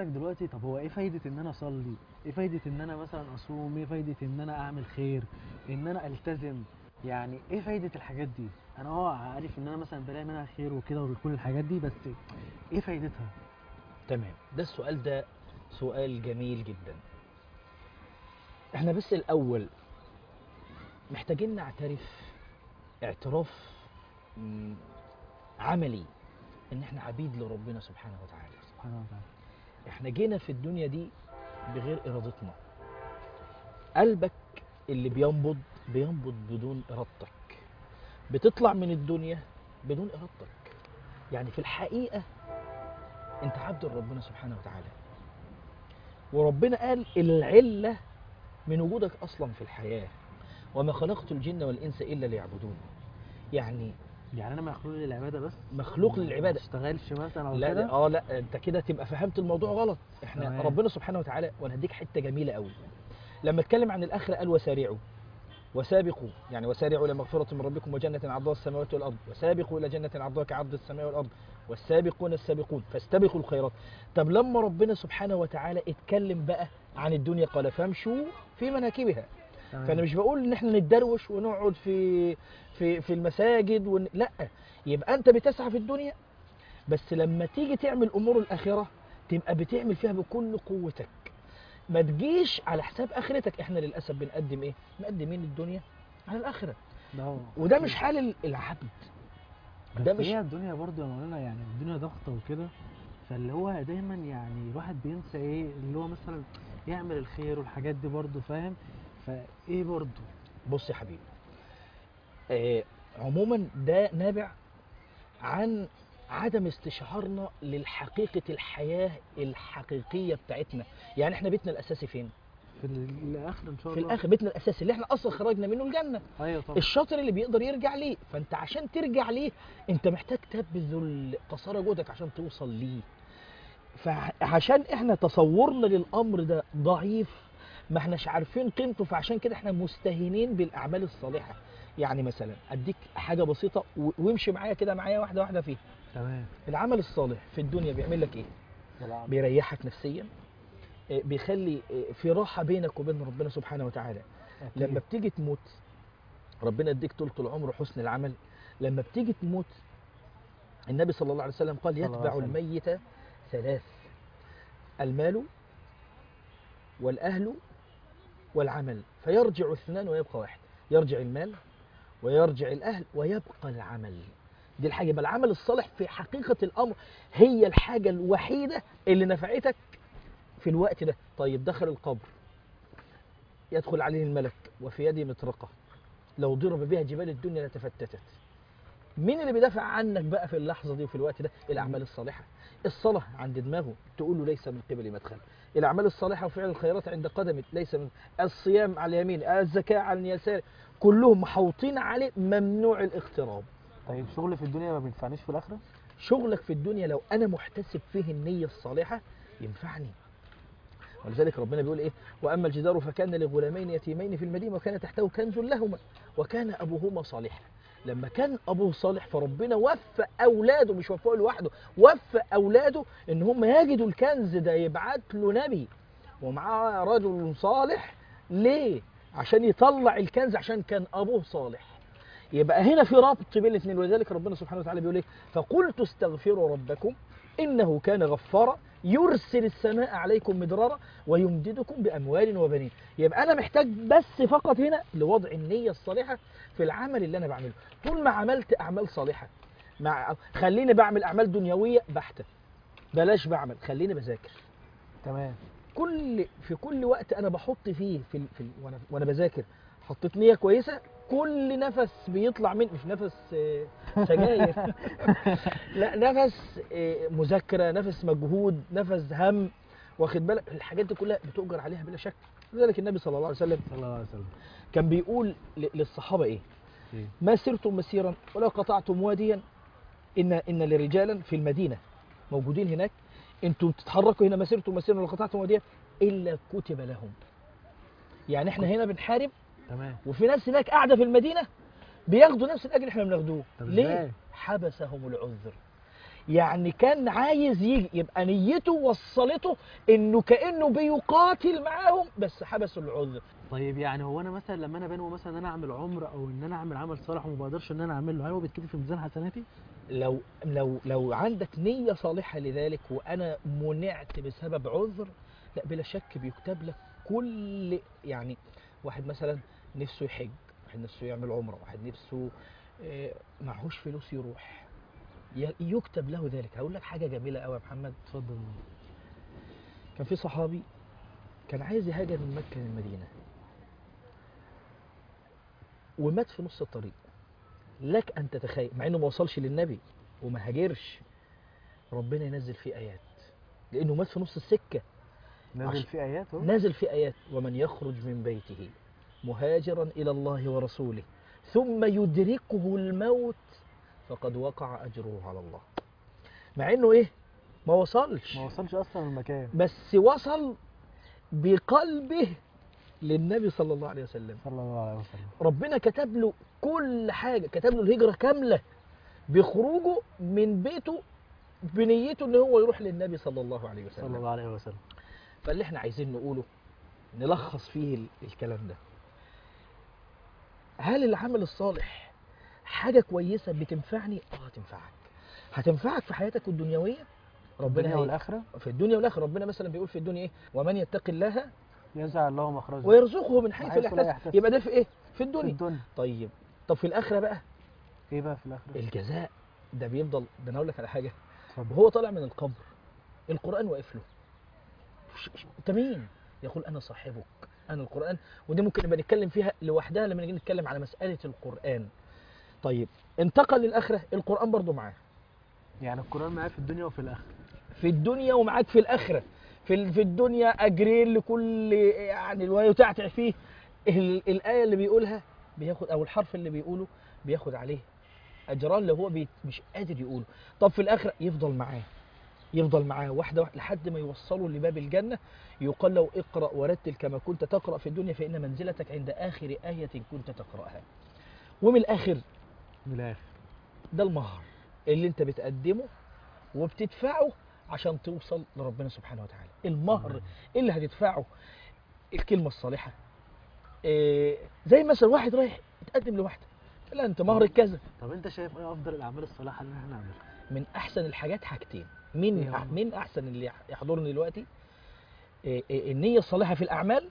دلوقتي طب هو ايه فايده ان انا اصلي ايه فايده ان انا مثلا اصوم ايه فايده ان انا اعمل خير ان انا التزم يعني ايه فايده الحاجات دي انا اه عارف ان انا مثلا بلاقي منها خير وكده وكل الحاجات دي بس ايه فايدتها تمام ده السؤال ده سؤال جميل جدا احنا بس الاول محتاجين نعترف اعتراف مم، عملي ان احنا عبيد لربنا سبحانه وتعالى سبحانه وتعالى احنا جينا في الدنيا دي بغير ارادتنا قلبك اللي بينبض بينبض بدون ارادتك بتطلع من الدنيا بدون ارادتك يعني في الحقيقه انت عبد لربنا سبحانه وتعالى وربنا قال العله من وجودك اصلا في الحياه وما خلقت الجن والانس الا ليعبدون يعني يعني انا مخلوق للعباده بس مخلوق ما للعباده اشتغلش مثلا او لا كده لا اه لا انت كده تبقى فهمت الموضوع غلط احنا تمام. ربنا سبحانه وتعالى وانا هديك حته جميله قوي لما اتكلم عن الاخره قال وسارعوا وسابقوا يعني وسارعوا الى مغفره من ربكم وجنه عرضها السماوات والارض وسابقوا الى جنه عرضها كعرض السماء والارض والسابقون السابقون فاستبقوا الخيرات طب لما ربنا سبحانه وتعالى اتكلم بقى عن الدنيا قال فامشوا في مناكبها تمام. فانا مش بقول ان احنا نتدروش ونقعد في في في المساجد ون... لا يبقى انت بتسعى في الدنيا بس لما تيجي تعمل امور الاخره تبقى بتعمل فيها بكل قوتك ما تجيش على حساب اخرتك احنا للاسف بنقدم ايه مقدمين الدنيا على الاخره ده هو. وده مش حال ال- العبد ده بس مش هي الدنيا برضه يا مولانا يعني الدنيا ضغطه وكده فاللي هو دايما يعني الواحد بينسى ايه اللي هو مثلا يعمل الخير والحاجات دي برضه فاهم فايه برضه بص يا حبيبي آه عموما ده نابع عن عدم استشعارنا للحقيقة الحياة الحقيقية بتاعتنا يعني احنا بيتنا الأساسي فين؟ في ال- الاخر ان شاء في الله الآخر بيتنا الأساسي اللي احنا أصلا خرجنا منه الجنة ايوه طبعا الشاطر اللي بيقدر يرجع ليه فأنت عشان ترجع ليه أنت محتاج تبذل قصارى جهدك عشان توصل ليه فعشان احنا تصورنا للأمر ده ضعيف ما احناش عارفين قيمته فعشان كده احنا مستهينين بالأعمال الصالحة يعني مثلا أديك حاجة بسيطة و- وامشي معايا كده معايا واحدة واحدة فيها تمام العمل الصالح في الدنيا بيعمل لك ايه طبعا. بيريحك نفسيا آه، بيخلي آه، في راحة بينك وبين ربنا سبحانه وتعالى أكيد. لما بتيجي تموت ربنا يديك طولة العمر وحسن العمل لما بتيجي تموت النبي صلى الله عليه وسلم قال صلى الله يتبع عليه وسلم. الميت ثلاث المال والأهل والعمل فيرجع اثنان ويبقى واحد يرجع المال ويرجع الأهل ويبقى العمل دي الحاجة يبقى العمل الصالح في حقيقة الأمر هي الحاجة الوحيدة اللي نفعتك في الوقت ده طيب دخل القبر يدخل عليه الملك وفي يده مطرقة لو ضرب بها جبال الدنيا لتفتتت مين اللي بيدافع عنك بقى في اللحظة دي وفي الوقت ده الأعمال الصالحة الصلاة عند دماغه تقول له ليس من قبل مدخل الأعمال الصالحة وفعل الخيرات عند قدمه ليس من الصيام على اليمين الزكاة على اليسار كلهم محوطين عليه ممنوع الاقتراب طيب شغل في الدنيا ما بينفعنيش في الاخره شغلك في الدنيا لو انا محتسب فيه النيه الصالحه ينفعني ولذلك ربنا بيقول ايه واما الجدار فكان لغلامين يتيمين في المدينه وكان تحته كنز لهما وكان ابوهما صالحا لما كان ابوه صالح فربنا وفق اولاده مش وفقه لوحده وفق اولاده ان هم يجدوا الكنز ده يبعت له نبي ومعاه رجل صالح ليه عشان يطلع الكنز عشان كان ابوه صالح يبقى هنا في ربط بين الاثنين ولذلك ربنا سبحانه وتعالى بيقول ايه فقلت استغفروا ربكم انه كان غفارا يرسل السماء عليكم مدرارا ويمددكم باموال وبنين يبقى انا محتاج بس فقط هنا لوضع النيه الصالحه في العمل اللي انا بعمله طول ما عملت اعمال صالحه مع خليني بعمل اعمال دنيويه بحته بلاش بعمل خليني بذاكر تمام كل في كل وقت انا بحط فيه في, ال- في ال- وانا وانا بذاكر حطيت نيه كويسه كل نفس بيطلع من مش نفس آه، سجاير لا نفس آه، مذاكره نفس مجهود نفس هم واخد بالك الحاجات دي كلها بتؤجر عليها بلا شك لذلك النبي صلى الله عليه وسلم صلى الله عليه وسلم كان بيقول ل- للصحابه ايه إيه؟ ما سرتم مسيرا ولا قطعتم واديا ان ان لرجالا في المدينه موجودين هناك انتم بتتحركوا هنا ما سرتم مسيرا ولا قطعتم واديا الا كتب لهم يعني احنا هنا بنحارب تمام وفي ناس هناك قاعده في المدينه بياخدوا نفس الاجر اللي احنا بناخدوه طب ليه إزاي؟ حبسهم العذر يعني كان عايز يجي يبقى نيته وصلته انه كانه بيقاتل معاهم بس حبسوا العذر طيب يعني هو انا مثلا لما انا بنوي مثلا ان انا اعمل عمره او ان انا اعمل عمل صالح وما بقدرش ان انا اعمله هل هو بيتكتب في ميزان حسناتي؟ لو لو لو عندك نية صالحة لذلك وأنا منعت بسبب عذر لا بلا شك بيكتب لك كل يعني واحد مثلا نفسه يحج واحد نفسه يعمل عمرة واحد نفسه آه، معهوش فلوس يروح ي- يكتب له ذلك هقول لك حاجة جميلة قوي يا محمد اتفضل كان في صحابي كان عايز يهاجر من مكة للمدينة ومات في نص الطريق لك أن تتخيل مع إنه ما وصلش للنبي وما هاجرش ربنا ينزل فيه آيات لأنه مات في نص السكة نازل عش- في ايات اهو نازل فيه آيات ومن يخرج من بيته مهاجرا إلى الله ورسوله ثم يدركه الموت فقد وقع أجره على الله مع إنه إيه ما وصلش ما وصلش اصلا المكان بس وصل بقلبه للنبي صلى الله عليه وسلم صلى الله عليه وسلم ربنا كتب له كل حاجة كتب له الهجرة كاملة بخروجه من بيته بنيته ان هو يروح للنبي صلى الله عليه صلى وسلم الله عليه وسلم فاللي احنا عايزين نقوله نلخص فيه ال- الكلام ده هل العمل الصالح حاجة كويسة بتنفعني؟ اه تنفعك هتنفعك في حياتك الدنيوية ربنا الدنيا هي- والاخره في الدنيا والاخره ربنا مثلا بيقول في الدنيا ايه ومن يتق الله يجعل له مخرجا ويرزقه من حيث حيث لا لا يحتسب يحتسب. يبقى ده في ايه في في الدنيا الدنيا طيب طب في الاخره بقى ايه بقى في الاخره؟ الجزاء ده بيفضل ده انا اقول لك على حاجه اتفضل وهو طالع من القبر القران واقف له ش- ش- انت مين يقول انا صاحبك انا القران ودي ممكن نبقى نتكلم فيها لوحدها لما نيجي نتكلم على مساله القران طيب انتقل للاخره القران برضو معاه يعني القران معايا في الدنيا وفي الاخره في الدنيا ومعاك في الاخره في ال- في الدنيا اجرين لكل يعني ويتعتع فيه ال- الايه اللي بيقولها بياخد او الحرف اللي بيقوله بياخد عليه اجران لو هو بي مش قادر يقوله طب في الاخره يفضل معاه يفضل معاه واحده واحده لحد ما يوصله لباب الجنه يقال له اقرا ورتل كما كنت تقرا في الدنيا فان منزلتك عند اخر ايه كنت تقراها ومن الاخر من الاخر ده المهر اللي انت بتقدمه وبتدفعه عشان توصل لربنا سبحانه وتعالى المهر اللي هتدفعه الكلمة الصالحة إيه زي مثلا واحد رايح يتقدم لواحدة لا انت مهرك كذا طب انت شايف ايه افضل الاعمال الصالحه اللي احنا نعملها؟ من احسن الحاجات حاجتين من إيه أح هم؟ من احسن اللي يحضرني دلوقتي إيه إيه النية الصالحة في الاعمال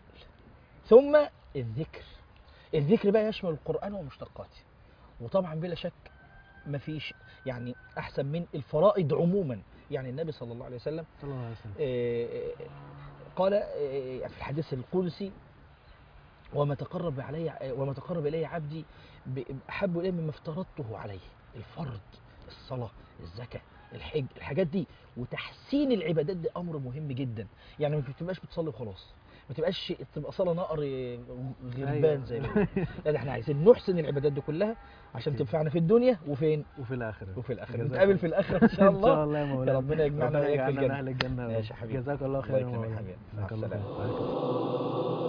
ثم الذكر الذكر بقى يشمل القرآن ومشتقاته وطبعا بلا شك مفيش يعني احسن من الفرائض عموما يعني النبي صلى الله عليه وسلم صلى الله عليه وسلم آه، قال آه، في الحديث القدسي وما تقرب علي وما تقرب الي عبدي ب- احب الي مما افترضته عليه الفرض الصلاه الزكاه الحج الحاجات دي وتحسين العبادات دي امر مهم جدا يعني ما بتبقاش بتصلي وخلاص ما تبقاش تبقى صلاه نقر آه، غربان أيوة. زي ما بيقولوا. لا ده احنا عايزين نحسن العبادات دي كلها عشان أكيد. تنفعنا في الدنيا وفين وفي الاخره وفي الاخره جزاك نتقابل الله. في الاخره ان شاء ان شاء الله الله يا يا مولانا ربنا يجمعنا ربنا وإياك في يجعلنا من الجنة. اهل الجنه يا ماشي رب. يا حبيبي. جزاك الله الله خيرا يا يكرمك يا مولانا حبيبي. مع جزاك الله السلامة. خير.